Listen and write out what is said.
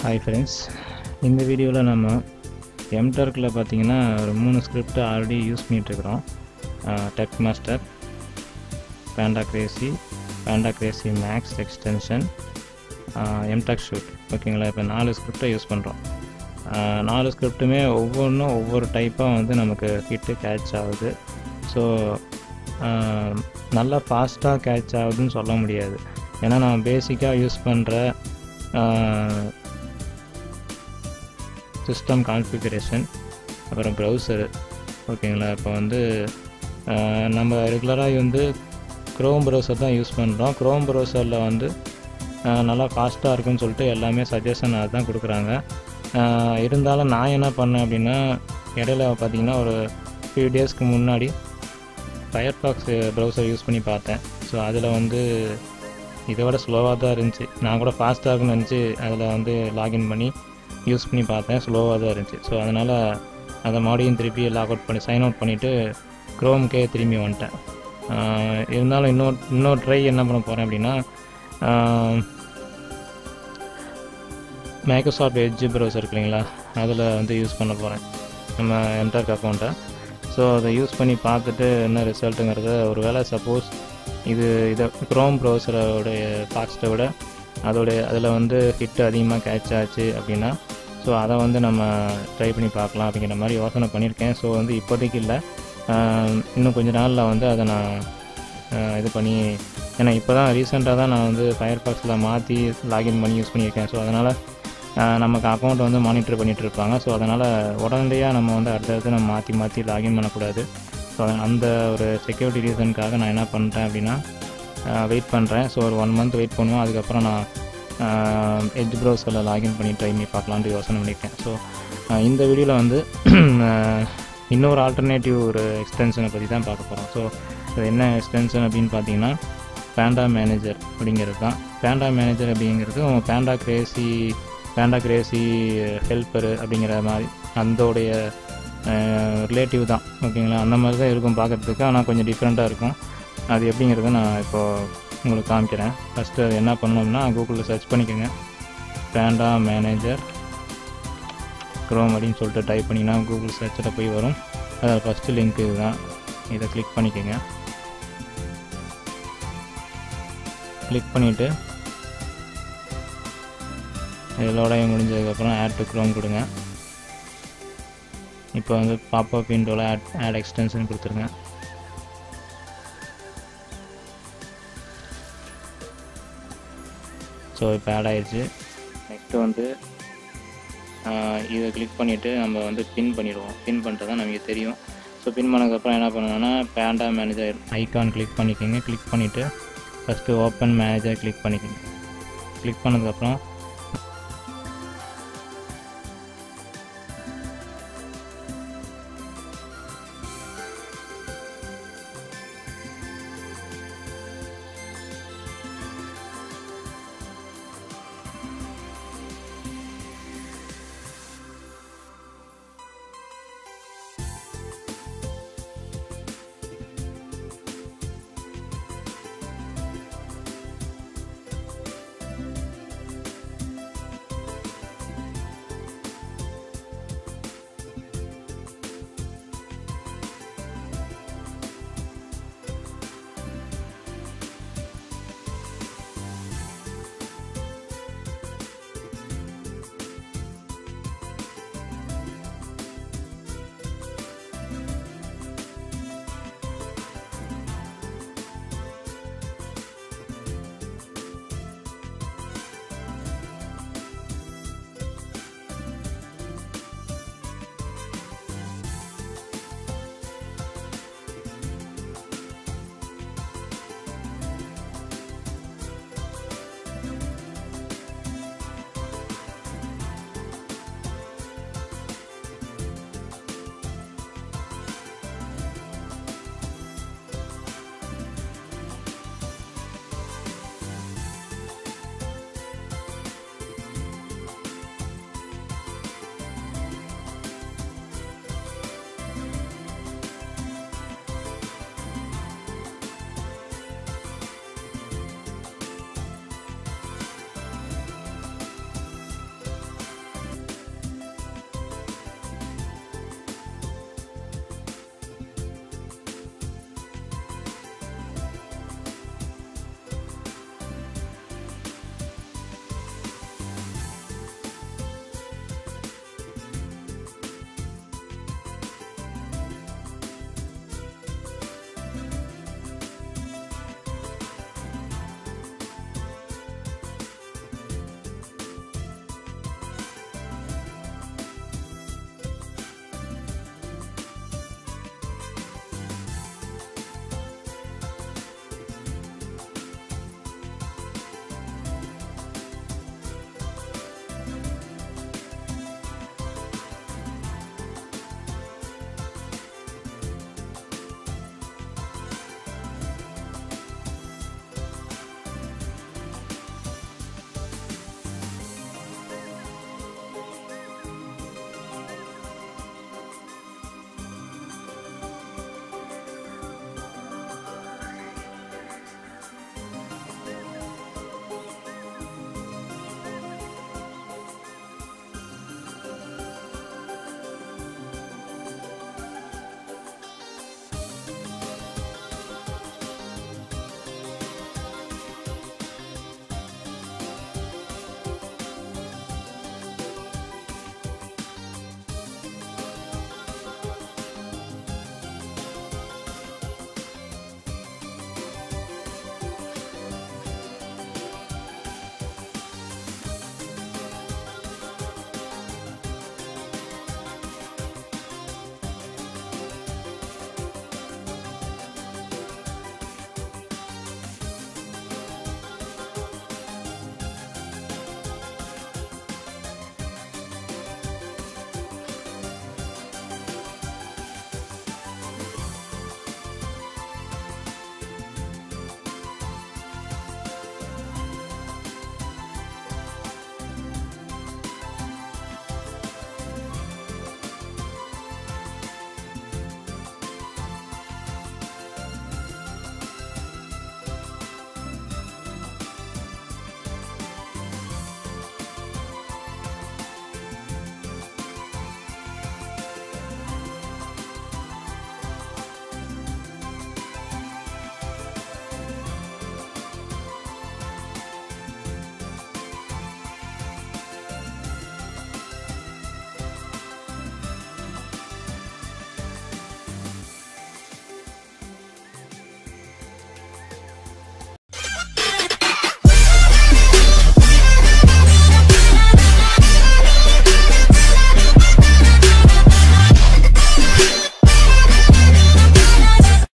hi friends இந்த வீடியோவில் நம்ம எம்டர்க்கில் பார்த்தீங்கன்னா ஒரு மூணு ஸ்கிரிப்ட் ஆல்ரெடி யூஸ் பண்ணிகிட்ருக்குறோம் tech master panda crazy panda crazy max extension MTurk suite ஓகேங்களா இப்போ நாலு ஸ்கிரிப்டை யூஸ் பண்ணுறோம் நாலு ஸ்கிரிப்ட்டுமே ஒவ்வொன்றும் ஒவ்வொரு டைப்பாக வந்து நமக்கு ஹிட்டு கேட்ச் ஆகுது ஸோ நல்லா ஃபாஸ்ட்டாக கேட்ச் ஆகுதுன்னு சொல்ல முடியாது ஏன்னா நான் பேசிக்காக யூஸ் பண்ணுற சிஸ்டம் கான்ஃபிகரேஷன் அப்புறம் ப்ரௌசரு ஓகேங்களா இப்போ வந்து ஆஹ், நம்ம ரெகுலராக வந்து க்ரோம் ப்ரௌசர் தான் யூஸ் பண்ணுறோம் க்ரோம் ப்ரௌசரில் வந்து ஆஹ், நல்லா ஃபாஸ்ட்டாக இருக்குன்னு சொல்லிட்டு எல்லாமே சஜஷன் அதுதான் கொடுக்குறாங்க ஆஹ், இருந்தாலும் நான் என்ன பண்ணேன் அப்படின்னா இடையில பார்த்தீங்கன்னா ஒரு ஃபியூ டேஸ்க்கு முன்னாடி ஃபயர்பாக்ஸ் ப்ரௌசர் யூஸ் பண்ணி பார்த்தேன் ஸோ அதில் வந்து இதை விட ஸ்லோவாக தான் இருந்துச்சு நான் கூட ஃபாஸ்ட்டாக இருக்குன்னு நினச்சி அதில் வந்து லாகின் பண்ணி யூஸ் பண்ணி பார்த்தேன் ஸ்லோவாக தான் இருந்துச்சு ஸோ அதனால் அதை மறுபடியும் திருப்பி லாக் அவுட் பண்ணி சைன் அவுட் பண்ணிவிட்டு க்ரோம்க்கே திரும்பி வந்துட்டேன் ஆஹ் இருந்தாலும் இன்னொரு இன்னொரு ட்ரை என்ன பண்ண போகிறேன் அப்படின்னா மைக்ரோசாஃப்ட் எட்ஜ் ப்ரௌசர் இருக்கு இல்லைங்களா அதில் வந்து யூஸ் பண்ண போகிறேன் நம்ம எம்டர்க் அக்கௌண்ட்டை ஸோ அதை யூஸ் பண்ணி பார்த்துட்டு என்ன ரிசல்ட்டுங்கிறத ஒரு வேளை சப்போஸ் இது இதை க்ரோம் ப்ரௌசரோடைய ஃபாஸ்ட்டை விட அதோடைய அதில் வந்து ஹிட் அதிகமாக கேட்ச் ஆச்சு அப்படின்னா ஸோ அதை வந்து நம்ம ட்ரை பண்ணி பார்க்கலாம் அப்படிங்கிற மாதிரி யோசனை பண்ணியிருக்கேன் ஸோ வந்து இப்போதைக்கு இல்லை ஆஹ் இன்னும் கொஞ்ச நாளில் வந்து அதை நான் ஆஹ் இது பண்ணி ஏன்னா இப்போ தான் ரீசெண்டாக தான் நான் வந்து ஃபயர்பாக்ஸில் மாற்றி லாகின் பண்ணி யூஸ் பண்ணியிருக்கேன் ஸோ அதனால் நமக்கு அக்கௌண்ட் வந்து மானிட்டர் பண்ணிகிட்டு இருப்பாங்க ஸோ அதனால் உடனடியாக நம்ம வந்து அடுத்தடுத்து நம்ம மாற்றி மாற்றி லாகின் பண்ணக்கூடாது ஸோ அந்த ஒரு செக்யூரிட்டி ரீசனுக்காக நான் என்ன பண்ணுறேன் அப்படின்னா வெயிட் பண்ணுறேன் ஸோ ஒரு ஒன் மந்த் வெயிட் பண்ணுவோம் அதுக்கப்புறம் நான் எட்ஜ் ப்ரௌசரில் லாகின் பண்ணி ட்ரை பண்ணி பார்க்கலான்ட்டு யோசனை பண்ணியிருக்கேன் ஸோ இந்த வீடியோவில் வந்து ஆஹ், இன்னொரு ஆல்டர்னேட்டிவ் ஒரு எக்ஸ்டென்ஷனை பற்றி தான் பார்க்க போகிறோம் ஸோ அது என்ன எக்ஸ்டென்ஷன் அப்படின்னு பார்த்தீங்கன்னா பேண்டா மேனேஜர் அப்படிங்கிறது தான் பேண்டா மேனேஜர் அப்படிங்கிறது உங்க panda crazy panda crazy helper அப்படிங்கிற மாதிரி அந்தோடைய ரிலேட்டிவ் தான் ஓகேங்களா அந்த மாதிரி தான் இருக்கும் பார்க்குறதுக்கு ஆனால் கொஞ்சம் டிஃப்ரெண்ட்டாக இருக்கும் அது எப்படிங்கிறத நான் இப்போது உங்களுக்கு காமிக்கிறேன் ஃபஸ்ட்டு அது என்ன பண்ணணும்னா கூகுளில் சர்ச் பண்ணிக்கோங்க பேண்டா மேனேஜர் க்ரோம் அப்படின்னு சொல்லிட்டு டைப் பண்ணிங்கன்னா கூகுள் சர்ச்சில் போய் வரும் அதில் ஃபஸ்ட்டு லிங்க் இதுதான் இதை கிளிக் பண்ணிக்கோங்க கிளிக் பண்ணிவிட்டு இதோட முடிஞ்சதுக்கப்புறம் ஆட் டு க்ரோம் கொடுங்க இப்போ வந்து பாப்அப் விண்டோவில் ஆட் ஆட் எக்ஸ்டென்ஷன் கொடுத்துருங்க ஸோ இப்போ ஆட் ஆயிடுச்சு நெக்ஸ்ட்டு வந்து ஆஹ், இதை கிளிக் பண்ணிவிட்டு நம்ம வந்து பின் பண்ணிடுவோம் பின் பண்ணுறது தான் நமக்கு தெரியும் ஸோ பின் பண்ணதுக்கப்புறம் என்ன பண்ணணும்னா பேண்டா மேனேஜர் ஐகான் கிளிக் பண்ணிக்கோங்க கிளிக் பண்ணிவிட்டு ஃபஸ்ட்டு ஓப்பன் மேனேஜர் கிளிக் பண்ணிக்கோங்க கிளிக் பண்ணதுக்கப்புறம்